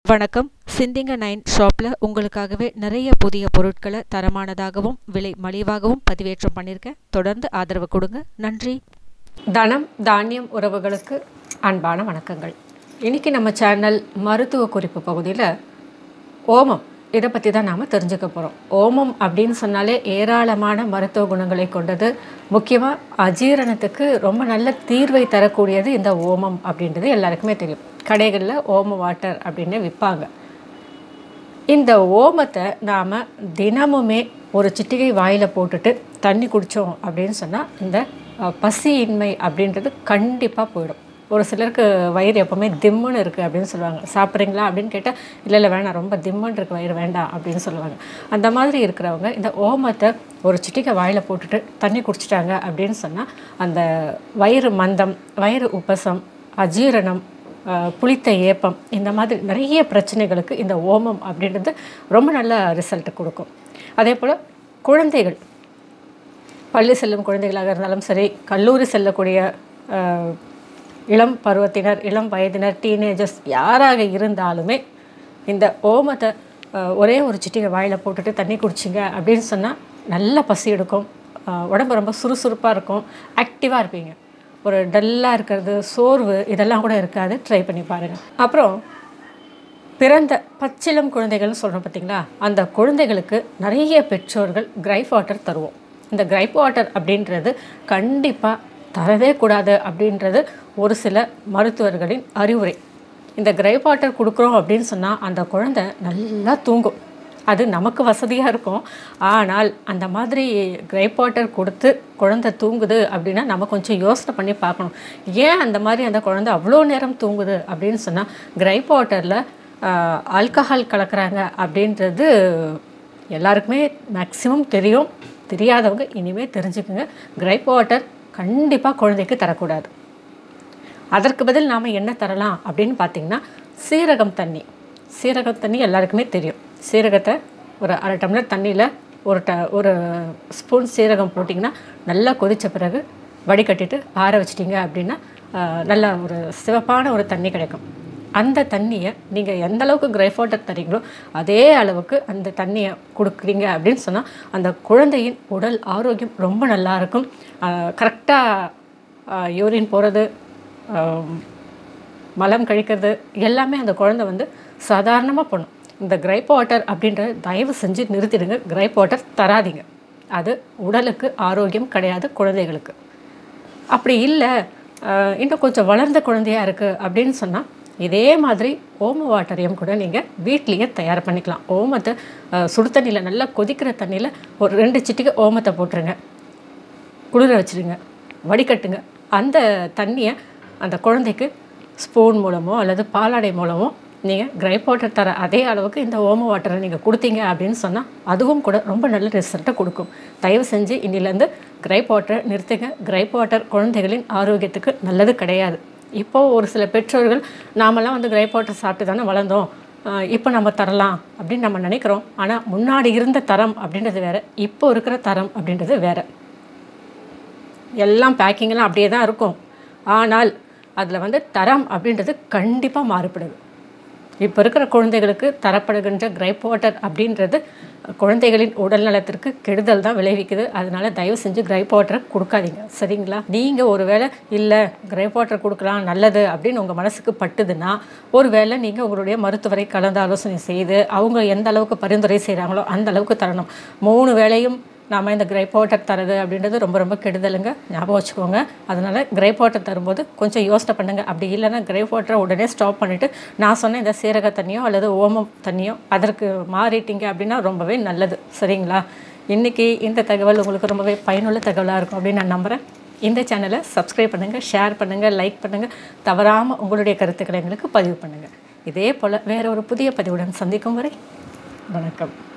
வணக்கம் சிந்திங்க நைன் ஷாப்பில் உங்களுக்காகவே நிறைய புதிய பொருட்களை தரமானதாகவும் விலை மலிவாகவும் பதிவேற்றம் பண்ணியிருக்கேன் தொடர்ந்து ஆதரவு கொடுங்க நன்றி தனம் தானியம் உறவுகளுக்கு அன்பான வணக்கங்கள் இன்றைக்கி நம்ம சேனல் மருத்துவ குறிப்பு பகுதியில் ஓமம் இதை பற்றி தான் நாம் தெரிஞ்சுக்க போகிறோம் ஓமம் அப்படின்னு சொன்னாலே ஏராளமான மருத்துவ குணங்களை கொண்டது முக்கியமாக அஜீரணத்துக்கு ரொம்ப நல்ல தீர்வை தரக்கூடியது இந்த ஓமம் அப்படின்றது எல்லாருக்குமே தெரியும் கடைகளில் ஓம வாட்டர் அப்படின்னு விற்பாங்க இந்த ஓமத்தை நாம் தினமுமே ஒரு சிட்டிகை வாயில் போட்டுட்டு தண்ணி குடித்தோம் அப்படின்னு சொன்னால் இந்த அஹ், பசியின்மை அப்படின்றது கண்டிப்பாக போயிடும் ஒரு சிலருக்கு வயிறு எப்போவுமே திம்முன்னு இருக்குது அப்படின்னு சொல்லுவாங்க சாப்பிட்றீங்களா அப்படின்னு கேட்டால் இல்லை இல்லை வேணாம் ரொம்ப திம்முன்னு இருக்கு வயிறு வேண்டாம் அப்படின்னு சொல்லுவாங்க அந்த மாதிரி இருக்கிறவங்க இந்த ஓமத்தை ஒரு சிட்டிகை வாயில் போட்டுட்டு தண்ணி குடிச்சிட்டாங்க அப்படின்னு சொன்னால் அந்த வயிறு மந்தம் வயிறு உப்பசம் அஜீரணம் அஹ், புளித்த ஏப்பம் இந்த மாதிரி நிறைய பிரச்சனைகளுக்கு இந்த ஓமம் அப்படின்றது ரொம்ப நல்ல ரிசல்ட் கொடுக்கும் அதே போல் குழந்தைகள் பள்ளி செல்லும் குழந்தைகளாக இருந்தாலும் சரி கல்லூரி செல்லக்கூடிய அஹ், இளம் பருவத்தினர் இளம் வயதினர் டீனேஜர்ஸ் யாராக இருந்தாலுமே இந்த ஓமத்தை அஹ், ஒரே ஒரு சிட்டிகை வாயில் போட்டுட்டு தண்ணி குடிச்சிங்க அப்படின்னு சொன்னால் நல்ல பசி எடுக்கும் அஹ், உடம்பு ரொம்ப சுறுசுறுப்பாக இருக்கும் ஆக்டிவாக இருப்பீங்க ஒரு டல்லாக இருக்கிறது சோர்வு இதெல்லாம் கூட இருக்காது ட்ரை பண்ணி பாருங்கள் அப்புறம் பிறந்த பச்சிளம் குழந்தைகள்னு சொல்கிறோம் பார்த்தீங்களா அந்த குழந்தைகளுக்கு நிறைய பெற்றோர்கள் கிரைப் வாட்டர் தருவோம் இந்த கிரைப் வாட்டர் அப்படின்றது கண்டிப்பாக தரவே கூடாது அப்படின்றது ஒரு சில மருத்துவர்களின் அறிவுரை இந்த கிரைப் வாட்டர் கொடுக்குறோம் அப்படின்னு சொன்னால் அந்த குழந்தை நல்லா தூங்கும் அது நமக்கு வசதியாக இருக்கும் ஆனால் அந்த மாதிரி கிரைப் வாட்டர் கொடுத்து குழந்தை தூங்குது அப்படின்னா நம்ம கொஞ்சம் யோசனை பண்ணி பார்க்கணும் ஏன் அந்த மாதிரி அந்த குழந்தை அவ்வளோ நேரம் தூங்குது அப்படின்னு சொன்னால் கிரைப் வாட்டரில் ஆல்கஹால் கலக்கிறாங்க அப்படின்றது எல்லாருக்குமே மேக்ஸிமம் தெரியும் தெரியாதவங்க இனிமேல் தெரிஞ்சுக்குங்க கிரைப் வாட்டர் கண்டிப்பாக குழந்தைக்கு தரக்கூடாது அதற்கு பதில் நாம் என்ன தரலாம் அப்படின்னு பார்த்தீங்கன்னா சீரகம் தண்ணி சீரகம் தண்ணி எல்லாருக்குமே தெரியும் சீரகத்தை ஒரு அரை டம்ளர் தண்ணியில் ஒரு ட ஒரு ஸ்பூன் சீரகம் போட்டிங்கன்னா நல்லா கொதித்த பிறகு வடிகட்டிட்டு ஆற வச்சிட்டிங்க அப்படின்னா ஆஹ், நல்ல ஒரு சிவப்பான ஒரு தண்ணி கிடைக்கும் அந்த தண்ணியை நீங்கள் எந்த அளவுக்கு கிரைப் வாட்டர் தரீங்களோ அதே அளவுக்கு அந்த தண்ணியை கொடுக்குறீங்க அப்படின்னு சொன்னால் அந்த குழந்தையின் உடல் ஆரோக்கியம் ரொம்ப நல்லா இருக்கும் கரெக்டாக யூரின் போகிறது மலம் கழிக்கிறது எல்லாமே அந்த குழந்தை வந்து சாதாரணமாக பண்ணும் இந்த கிரைப் வாட்டர் அப்படின்றத தயவு செஞ்சு நிறுத்திடுங்க கிரைப் வாட்டர் தராதீங்க அது உடலுக்கு ஆரோக்கியம் கிடையாது குழந்தைகளுக்கு அப்படி இல்லை ஆஹ், இன்னும் கொஞ்சம் வளர்ந்த குழந்தையா இருக்குது அப்படின்னு சொன்னால் இதே மாதிரி ஓம வாட்டரையும் கூட நீங்கள் வீட்லேயே தயார் பண்ணிக்கலாம் ஓமத்தை ஆஹ், சுடு தண்ணியில் நல்லா கொதிக்கிற தண்ணியில் ஒரு ரெண்டு சிட்டிகை ஓமத்தை போட்டுருங்க குளிர வச்சுருங்க வடிகட்டுங்க அந்த தண்ணியை அந்த குழந்தைக்கு ஸ்பூன் மூலமோ அல்லது பாலாடை மூலமோ நீங்கள் கிரைப் வாட்டர் தர அதே அளவுக்கு இந்த ஓம வாட்டரை நீங்கள் கொடுத்தீங்க அப்படின்னு சொன்னால் அதுவும் கூட ரொம்ப நல்ல ரிசல்ட்டை கொடுக்கும் தயவு செஞ்சு இன்னிலேருந்து கிரைப் வாட்டரை நிறுத்துங்க கிரைப் வாட்டர் குழந்தைகளின் ஆரோக்கியத்துக்கு நல்லது கிடையாது இப்போது ஒரு சில பெற்றோர்கள் நாமெல்லாம் வந்து கிரைப் வாட்டர் சாப்பிட்டு தானே வளர்ந்தோம் ஆஹ் இப்போ நம்ம தரலாம் அப்படின்னு நம்ம நினைக்கிறோம் ஆனால் முன்னாடி இருந்த தரம் அப்படின்றது வேறு இப்போ இருக்கிற தரம் அப்படின்றது வேறு எல்லாம் பேக்கிங்கெல்லாம் அப்படியே தான் இருக்கும் ஆனால் அதில் வந்து தரம் அப்படின்றது கண்டிப்பாக மாறுபடுது இப்போ இருக்கிற குழந்தைகளுக்கு தரப்படுகின்ற கிரைப் வாட்டர் அப்படின்றது குழந்தைகளின் உடல் நலத்திற்கு கெடுதல் தான் விளைவிக்குது அதனால தயவு செஞ்சு கிரைப் வாட்டரை கொடுக்காதீங்க சரிங்களா நீங்கள் ஒரு வேளை இல்லை கிரைப் வாட்டர் கொடுக்கலாம் நல்லது அப்படின்னு உங்கள் மனசுக்கு பட்டுதுன்னா ஒரு வேளை நீங்கள் உங்களுடைய மருத்துவரை கலந்து ஆலோசனை செய்து அவங்க எந்த அளவுக்கு பரிந்துரை செய்கிறாங்களோ அந்த அளவுக்கு தரணும் மூணு வேளையும் நாம் இந்த கிரைப் வாட்டர் தரது அப்படின்றது ரொம்ப ரொம்ப கெடுதலுங்க ஞாபகம் வச்சுக்கோங்க அதனால் கிரைப் வாட்டர் தரும்போது கொஞ்சம் யோசனை பண்ணுங்கள் அப்படி இல்லைன்னா கிரைப் வாட்டரை உடனே ஸ்டாப் பண்ணிவிட்டு நான் சொன்ன இந்த சீரக தண்ணியோ அல்லது ஓமம் தண்ணியோ அதற்கு மாறிட்டீங்க அப்படின்னா ரொம்பவே நல்லது சரிங்களா இன்றைக்கி இந்த தகவல் உங்களுக்கு ரொம்பவே பயனுள்ள தகவலாக இருக்கும் அப்படின்னு நான் நம்புகிறேன் இந்த சேனலை சப்ஸ்கிரைப் பண்ணுங்கள் ஷேர் பண்ணுங்கள் லைக் பண்ணுங்கள் தவறாமல் உங்களுடைய கருத்துக்களை எங்களுக்கு பதிவு பண்ணுங்கள் இதே போல் வேற ஒரு புதிய பதிவுடன் சந்திக்கும் வரை வணக்கம்